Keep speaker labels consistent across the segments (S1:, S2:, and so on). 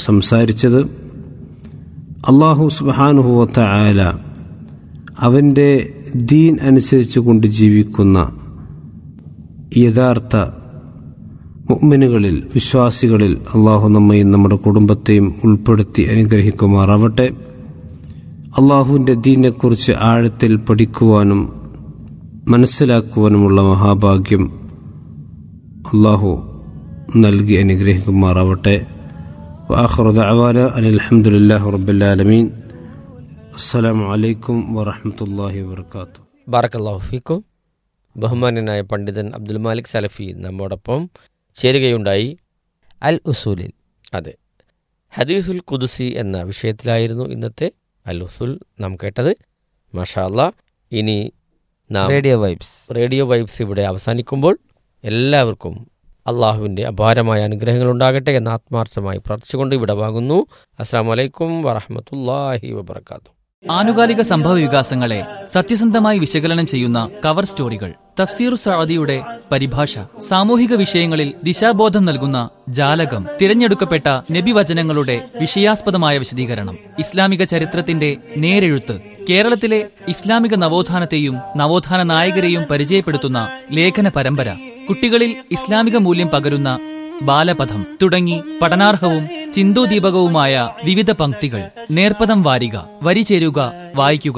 S1: സംസാരിച്ചത് അള്ളാഹു സുബാനുഹുവത്ത ആല അവൻ്റെ ദീൻ അനുസരിച്ച് കൊണ്ട് ജീവിക്കുന്ന യഥാർത്ഥ മുഅ്മിനുകളിൽ വിശ്വാസികളിൽ അള്ളാഹു നമ്മയും നമ്മുടെ കുടുംബത്തെയും ഉൾപ്പെടുത്തി അനുഗ്രഹിക്കുമാറാവട്ടെ അള്ളാഹുവിൻ്റെ ദീനെക്കുറിച്ച് ആഴത്തിൽ പഠിക്കുവാനും മനസ്സിലാക്കുവാനുമുള്ള മഹാഭാഗ്യം അള്ളാഹു നൽകി അനുഗ്രഹിക്കുമാറാവട്ടെ വാഹുറ ദഅവാന അനിൽ അൽഹംദുലില്ലാഹി റബ്ബിൽ ആലമീൻ അസ്സലാമു അലൈക്കും വറഹ്മത്തുള്ളാഹി വബർക്കാത്തു
S2: ബാറക്കല്ലാഹു ഫീക്കും ബഹുമാന്യനായ പണ്ഡിതൻ അബ്ദുൽ മാലിക് സലഫി നമ്മോടൊപ്പം ചേരുകയുണ്ടായി അൽ ഉസൂലിൽ അതെ ഹദീസുൽ കുദുസി എന്ന വിഷയത്തിലായിരുന്നു ഇന്നത്തെ അൽ ഉസൂൽ നാം കേട്ടത് മാഷാ അല്ലാ ഇനി നാം
S3: റേഡിയോ വൈബ്സ്
S2: റേഡിയോ വൈബ്സ് ഇവിടെ അവസാനിക്കുമ്പോൾ എല്ലാവർക്കും അള്ളാഹുവിൻ്റെ അപാരമായ അനുഗ്രഹങ്ങൾ ഉണ്ടാകട്ടെ എന്ന് ആത്മാർത്ഥമായി പ്രാർത്ഥിച്ചുകൊണ്ട് ഇവിടെ വാങ്ങുന്നു അസ്സാം വലൈക്കും വറഹമത്തല്ലാഹി വബർക്കാത്തു
S4: ആനുകാലിക സംഭവ വികാസങ്ങളെ സത്യസന്ധമായി വിശകലനം ചെയ്യുന്ന കവർ സ്റ്റോറികൾ തഫ്സീർ സഅദിയുടെ പരിഭാഷ സാമൂഹിക വിഷയങ്ങളിൽ ദിശാബോധം നൽകുന്ന ജാലകം തിരഞ്ഞെടുക്കപ്പെട്ട നബിവചനങ്ങളുടെ വിഷയാസ്പദമായ വിശദീകരണം ഇസ്ലാമിക ചരിത്രത്തിന്റെ നേരെഴുത്ത് കേരളത്തിലെ ഇസ്ലാമിക നവോത്ഥാനത്തെയും നവോത്ഥാന നായകരെയും പരിചയപ്പെടുത്തുന്ന ലേഖന പരമ്പര കുട്ടികളിൽ ഇസ്ലാമിക മൂല്യം പകരുന്ന ബാലപഥം തുടങ്ങി പഠനാർഹവും ചിന്തോദീപകവുമായ വിവിധ പംക്തികൾ നേർപ്പദം വാരിക വരി ചേരുക വായിക്കുക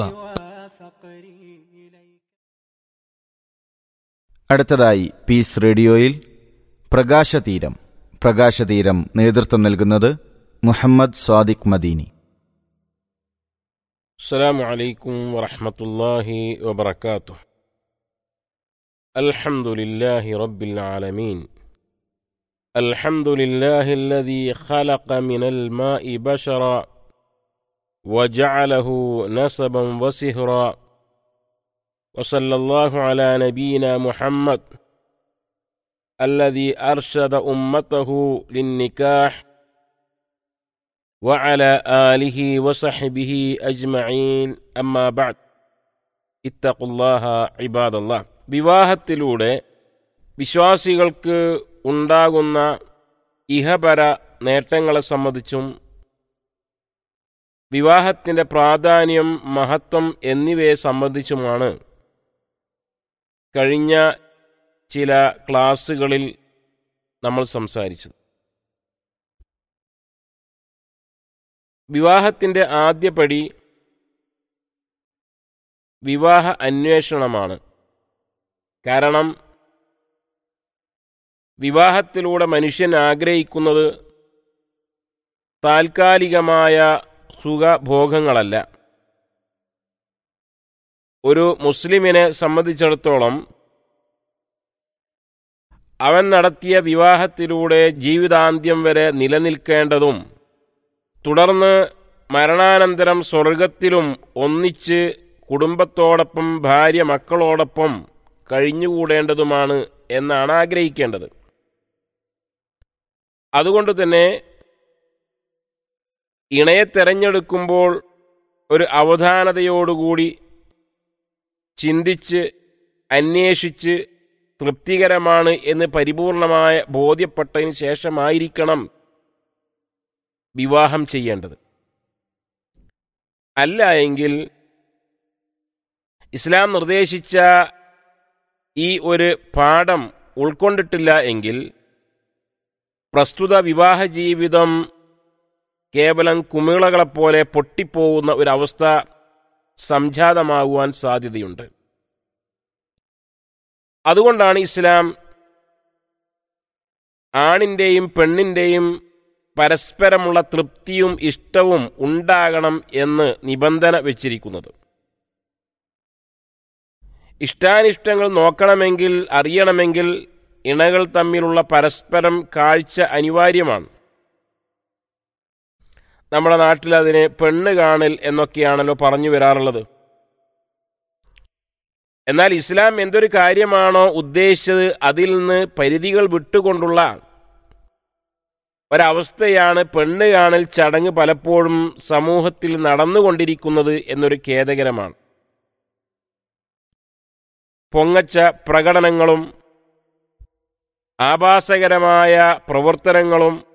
S5: അടുത്തതായി പീസ് റേഡിയോയിൽ പ്രകാശതീരം പ്രകാശതീരം നേതൃത്വം നൽകുന്നത് മുഹമ്മദ് സ്വാദിഖ് മദീനി
S6: السلام عليكم ورحمة الله وبركاته الحمد لله رب العالمين الحمد لله الذي خلق من الماء بشرا وجعله نسبا وسهرا وصلى الله على نبينا محمد الذي أرشد أمته للنكاح وعلى آله وصحبه أجمعين أما بعد اتقوا الله عباد الله വിവാഹത്തിലൂടെ വിശ്വാസികൾക്ക് ഉണ്ടാകുന്ന ഇഹപര നേട്ടങ്ങളെ സംബന്ധിച്ചും വിവാഹത്തിൻ്റെ പ്രാധാന്യം മഹത്വം എന്നിവയെ സംബന്ധിച്ചുമാണ് കഴിഞ്ഞ ചില ക്ലാസ്സുകളിൽ നമ്മൾ സംസാരിച്ചത് വിവാഹത്തിൻ്റെ ആദ്യപടി വിവാഹ അന്വേഷണമാണ് കാരണം വിവാഹത്തിലൂടെ മനുഷ്യൻ ആഗ്രഹിക്കുന്നത് താൽക്കാലികമായ സുഖഭോഗങ്ങളല്ല ഒരു മുസ്ലിമിനെ സംബന്ധിച്ചിടത്തോളം അവൻ നടത്തിയ വിവാഹത്തിലൂടെ ജീവിതാന്ത്യം വരെ നിലനിൽക്കേണ്ടതും തുടർന്ന് മരണാനന്തരം സ്വർഗത്തിലും ഒന്നിച്ച് കുടുംബത്തോടൊപ്പം ഭാര്യ മക്കളോടൊപ്പം കഴിഞ്ഞുകൂടേണ്ടതുമാണ് എന്നാണ് ആഗ്രഹിക്കേണ്ടത് അതുകൊണ്ട് തന്നെ ഇണയെ തെരഞ്ഞെടുക്കുമ്പോൾ ഒരു അവധാനതയോടുകൂടി ചിന്തിച്ച് അന്വേഷിച്ച് തൃപ്തികരമാണ് എന്ന് പരിപൂർണമായ ബോധ്യപ്പെട്ടതിന് ശേഷമായിരിക്കണം വിവാഹം ചെയ്യേണ്ടത് അല്ല എങ്കിൽ ഇസ്ലാം നിർദ്ദേശിച്ച ഈ ഒരു പാഠം ഉൾക്കൊണ്ടിട്ടില്ല എങ്കിൽ പ്രസ്തുത വിവാഹ ജീവിതം കേവലം കുമിളകളെപ്പോലെ പൊട്ടിപ്പോകുന്ന ഒരവസ്ഥ സംജാതമാകുവാൻ സാധ്യതയുണ്ട് അതുകൊണ്ടാണ് ഇസ്ലാം ആണിൻ്റെയും പെണ്ണിൻ്റെയും പരസ്പരമുള്ള തൃപ്തിയും ഇഷ്ടവും ഉണ്ടാകണം എന്ന് നിബന്ധന വച്ചിരിക്കുന്നത് ഇഷ്ടാനിഷ്ടങ്ങൾ നോക്കണമെങ്കിൽ അറിയണമെങ്കിൽ ഇണകൾ തമ്മിലുള്ള പരസ്പരം കാഴ്ച അനിവാര്യമാണ് നമ്മുടെ നാട്ടിൽ അതിനെ പെണ്ണ് കാണൽ എന്നൊക്കെയാണല്ലോ പറഞ്ഞു വരാറുള്ളത് എന്നാൽ ഇസ്ലാം എന്തൊരു കാര്യമാണോ ഉദ്ദേശിച്ചത് അതിൽ നിന്ന് പരിധികൾ വിട്ടുകൊണ്ടുള്ള ഒരവസ്ഥയാണ് പെണ്ണ് കാണൽ ചടങ്ങ് പലപ്പോഴും സമൂഹത്തിൽ നടന്നുകൊണ്ടിരിക്കുന്നത് എന്നൊരു ഖേദകരമാണ് പൊങ്ങച്ച പ്രകടനങ്ങളും ആഭാസകരമായ പ്രവർത്തനങ്ങളും